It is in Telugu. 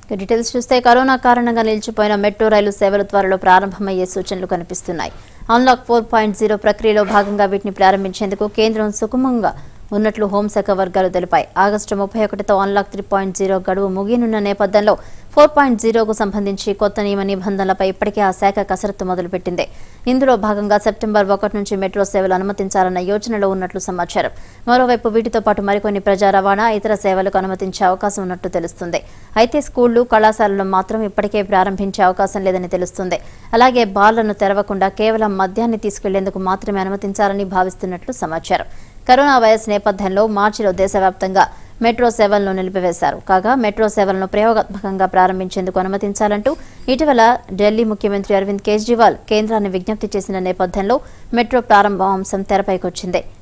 ఇక డీటెయిల్స్ చూస్తే కరోనా కారణంగా నిలిచిపోయిన మెట్రో రైలు సేవలు త్వరలో ప్రారంభమయ్యే సూచనలు కనిపిస్తున్నాయి అన్లాక్ ఫోర్ పాయింట్ జీరో ప్రక్రియలో భాగంగా వీటిని ప్రారంభించేందుకు కేంద్రం సుగమంగా ఉన్నట్లు హోంశాఖ వర్గాలు తెలిపాయి ఆగస్టు ముప్పై ఒకటితో అన్లాక్ త్రీ పాయింట్ జీరో గడువు ముగియనున్న నేపథ్యంలో ఫోర్ పాయింట్ జీరోకు సంబంధించి కొత్త నియమ నిబంధనలపై ఇప్పటికే ఆ శాఖ కసరత్తు మొదలుపెట్టింది ఇందులో భాగంగా సెప్టెంబర్ ఒకటి నుంచి మెట్రో సేవలు అనుమతించాలన్న యోచనలో ఉన్నట్లు సమాచారం మరోవైపు వీటితో పాటు మరికొన్ని ప్రజా రవాణా ఇతర సేవలకు అనుమతించే అవకాశం ఉన్నట్లు తెలుస్తుంది అయితే స్కూళ్లు కళాశాలలు మాత్రం ఇప్పటికే ప్రారంభించే అవకాశం లేదని తెలుస్తుంది అలాగే బార్లను తెరవకుండా కేవలం మద్యాన్ని తీసుకెళ్లేందుకు మాత్రమే అనుమతించాలని భావిస్తున్నట్లు సమాచారం కరోనా వైరస్ నేపథ్యంలో మార్చిలో దేశవ్యాప్తంగా మెట్రో సేవలను నిలిపివేశారు కాగా మెట్రో సేవలను ప్రయోగాత్మకంగా ప్రారంభించేందుకు అనుమతించాలంటూ ఇటీవల ఢిల్లీ ముఖ్యమంత్రి అరవింద్ కేజ్రీవాల్ కేంద్రాన్ని విజ్ఞప్తి చేసిన నేపథ్యంలో మెట్రో ప్రారంభ అంశం తెరపైకొచ్చింది